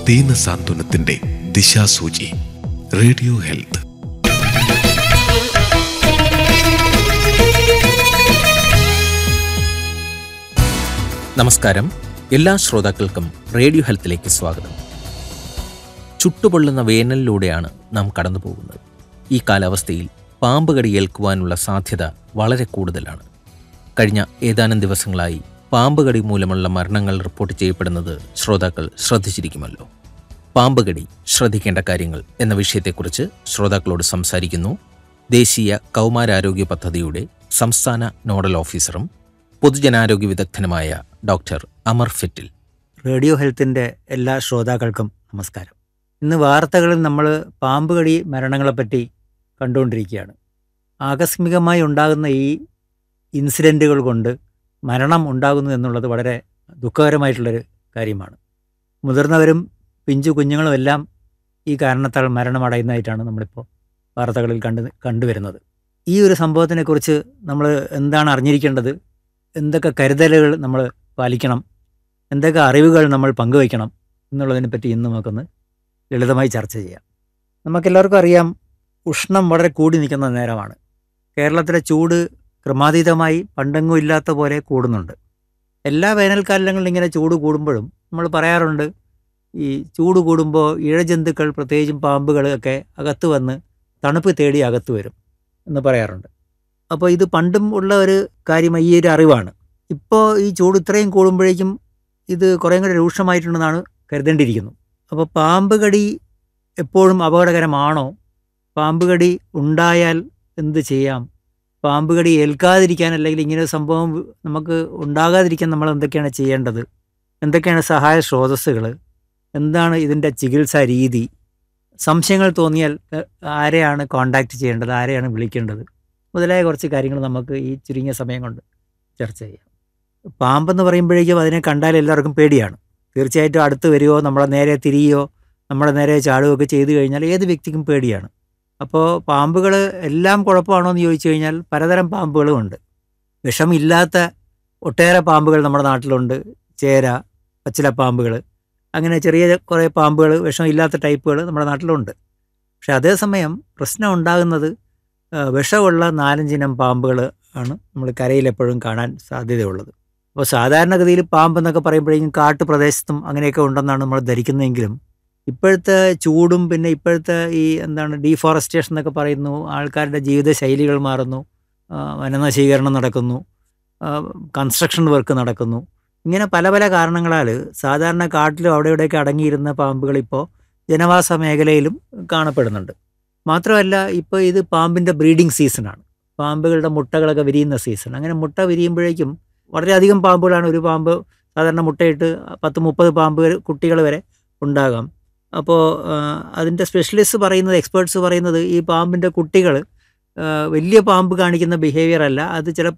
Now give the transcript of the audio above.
ദീനസാന്ത്വനത്തിന്റെ ദിശാസൂചി radio health നമസ്കാരം എല്ലാ ശ്രോതാക്കൾക്കും റേഡിയോ ഹെൽത്തിലേക്ക് സ്വാഗതം ചുട്ടുപൊള്ളുന്ന വേനലിലൂടെയാണ് നാം കടന്നു പോകുന്നത് ഈ കാലാവസ്ഥയിൽ പാമ്പ് കടി ഏൽക്കുവാനുള്ള സാധ്യത വളരെ കൂടുതലാണ് കഴിഞ്ഞ ഏതാനും ദിവസങ്ങളായി പാമ്പ് കടി മൂലമുള്ള മരണങ്ങൾ റിപ്പോർട്ട് ചെയ്യപ്പെടുന്നത് ശ്രോതാക്കൾ ശ്രദ്ധിച്ചിരിക്കുമല്ലോ പാമ്പ് കടി ശ്രദ്ധിക്കേണ്ട കാര്യങ്ങൾ എന്ന വിഷയത്തെക്കുറിച്ച് ശ്രോതാക്കളോട് സംസാരിക്കുന്നു ദേശീയ കൗമാരാരോഗ്യ പദ്ധതിയുടെ സംസ്ഥാന നോഡൽ ഓഫീസറും പൊതുജനാരോഗ്യ വിദഗ്ധനുമായ ഡോക്ടർ അമർ ഫെറ്റിൽ റേഡിയോ ഹെൽത്തിൻ്റെ എല്ലാ ശ്രോതാക്കൾക്കും നമസ്കാരം ഇന്ന് വാർത്തകളിൽ നമ്മൾ പാമ്പ് കടി മരണങ്ങളെപ്പറ്റി കണ്ടുകൊണ്ടിരിക്കുകയാണ് ആകസ്മികമായി ഉണ്ടാകുന്ന ഈ ഇൻസിഡൻറ്റുകൾ കൊണ്ട് മരണം ഉണ്ടാകുന്നു എന്നുള്ളത് വളരെ ദുഃഖകരമായിട്ടുള്ളൊരു കാര്യമാണ് മുതിർന്നവരും പിഞ്ചു കുഞ്ഞുങ്ങളും എല്ലാം ഈ കാരണത്താൽ മരണമടയുന്നതായിട്ടാണ് നമ്മളിപ്പോൾ വാർത്തകളിൽ കണ്ടു കണ്ടുവരുന്നത് ഈ ഒരു സംഭവത്തിനെക്കുറിച്ച് നമ്മൾ എന്താണ് അറിഞ്ഞിരിക്കേണ്ടത് എന്തൊക്കെ കരുതലുകൾ നമ്മൾ പാലിക്കണം എന്തൊക്കെ അറിവുകൾ നമ്മൾ പങ്കുവയ്ക്കണം എന്നുള്ളതിനെ പറ്റി ഇന്ന് നമുക്കൊന്ന് ലളിതമായി ചർച്ച ചെയ്യാം നമുക്കെല്ലാവർക്കും അറിയാം ഉഷ്ണം വളരെ കൂടി നിൽക്കുന്ന നേരമാണ് കേരളത്തിലെ ചൂട് ക്രമാതീതമായി പണ്ടെങ്ങും ഇല്ലാത്ത പോലെ കൂടുന്നുണ്ട് എല്ലാ വേനൽക്കാലങ്ങളിലും ഇങ്ങനെ ചൂട് കൂടുമ്പോഴും നമ്മൾ പറയാറുണ്ട് ഈ ചൂട് കൂടുമ്പോൾ ഇഴജന്തുക്കൾ പ്രത്യേകിച്ചും പാമ്പുകൾ ഒക്കെ അകത്ത് വന്ന് തണുപ്പ് തേടി അകത്ത് വരും എന്ന് പറയാറുണ്ട് അപ്പോൾ ഇത് പണ്ടും ഉള്ള ഒരു കാര്യം ഈ ഒരു അറിവാണ് ഇപ്പോൾ ഈ ചൂട് ഇത്രയും കൂടുമ്പോഴേക്കും ഇത് കുറേ കൂടെ രൂക്ഷമായിട്ടുണ്ടെന്നാണ് കരുതേണ്ടിയിരിക്കുന്നു അപ്പോൾ പാമ്പ് കടി എപ്പോഴും അപകടകരമാണോ പാമ്പ് കടി ഉണ്ടായാൽ എന്ത് ചെയ്യാം പാമ്പ് കടി ഏൽക്കാതിരിക്കാൻ അല്ലെങ്കിൽ ഇങ്ങനെ ഒരു സംഭവം നമുക്ക് ഉണ്ടാകാതിരിക്കാൻ നമ്മൾ എന്തൊക്കെയാണ് ചെയ്യേണ്ടത് എന്തൊക്കെയാണ് സഹായ സ്രോതസ്സുകൾ എന്താണ് ഇതിൻ്റെ ചികിത്സാ രീതി സംശയങ്ങൾ തോന്നിയാൽ എഹ്, ആരെയാണ് കോണ്ടാക്ട് ചെയ്യേണ്ടത് ആരെയാണ് വിളിക്കേണ്ടത് മുതലായ കുറച്ച് കാര്യങ്ങൾ നമുക്ക് ഈ ചുരുങ്ങിയ സമയം കൊണ്ട് ചർച്ച ചെയ്യാം പാമ്പെന്ന് പറയുമ്പോഴേക്കും അതിനെ കണ്ടാൽ എല്ലാവർക്കും പേടിയാണ് തീർച്ചയായിട്ടും അടുത്ത് വരുമോ നമ്മളെ നേരെ തിരിയോ നമ്മളെ നേരെ ചാടുകയോ ഒക്കെ ചെയ്തു കഴിഞ്ഞാൽ ഏത് വ്യക്തിക്കും പേടിയാണ് അപ്പോൾ പാമ്പുകൾ എല്ലാം കുഴപ്പമാണോ എന്ന് ചോദിച്ചു കഴിഞ്ഞാൽ പലതരം പാമ്പുകളും ഉണ്ട് വിഷമില്ലാത്ത ഒട്ടേറെ പാമ്പുകൾ നമ്മുടെ നാട്ടിലുണ്ട് ചേര പച്ചിലപ്പാമ്പുകൾ അങ്ങനെ ചെറിയ കുറേ പാമ്പുകൾ വിഷമില്ലാത്ത ടൈപ്പുകൾ നമ്മുടെ നാട്ടിലുണ്ട് പക്ഷെ അതേസമയം പ്രശ്നം ഉണ്ടാകുന്നത് ആ, വിഷമുള്ള നാലഞ്ചിനം പാമ്പുകൾ ആണ് നമ്മൾ കരയിൽ എപ്പോഴും കാണാൻ സാധ്യതയുള്ളത് അപ്പോൾ സാധാരണഗതിയിൽ പാമ്പ് എന്നൊക്കെ പറയുമ്പോഴേക്കും കാട്ടുപ്രദേശത്തും അങ്ങനെയൊക്കെ ഉണ്ടെന്നാണ് നമ്മൾ ധരിക്കുന്നതെങ്കിലും ഇപ്പോഴത്തെ ചൂടും പിന്നെ ഇപ്പോഴത്തെ ഈ എന്താണ് ഡീഫോറസ്റ്റേഷൻ എന്നൊക്കെ പറയുന്നു ആൾക്കാരുടെ ജീവിത ശൈലികൾ മാറുന്നു ആ, വനനശീകരണം നടക്കുന്നു കൺസ്ട്രക്ഷൻ വർക്ക് നടക്കുന്നു ഇങ്ങനെ പല പല കാരണങ്ങളാൽ സാധാരണ കാട്ടിലും അവിടെ ഇവിടെയൊക്കെ അടങ്ങിയിരുന്ന പാമ്പുകൾ ഇപ്പോൾ ജനവാസ മേഖലയിലും കാണപ്പെടുന്നുണ്ട് മാത്രമല്ല ഇപ്പോൾ ഇത് പാമ്പിൻ്റെ ബ്രീഡിംഗ് സീസണാണ് പാമ്പുകളുടെ മുട്ടകളൊക്കെ വിരിയുന്ന സീസൺ അങ്ങനെ മുട്ട വിരിയുമ്പോഴേക്കും വളരെയധികം പാമ്പുകളാണ് ഒരു പാമ്പ് സാധാരണ മുട്ടയിട്ട് പത്ത് മുപ്പത് പാമ്പ് വരെ കുട്ടികൾ വരെ ഉണ്ടാകാം അപ്പോൾ അതിൻ്റെ സ്പെഷ്യലിസ്റ്റ് പറയുന്നത് എക്സ്പേർട്സ് പറയുന്നത് ഈ പാമ്പിൻ്റെ കുട്ടികൾ വലിയ പാമ്പ് കാണിക്കുന്ന ബിഹേവിയർ അല്ല അത് ചില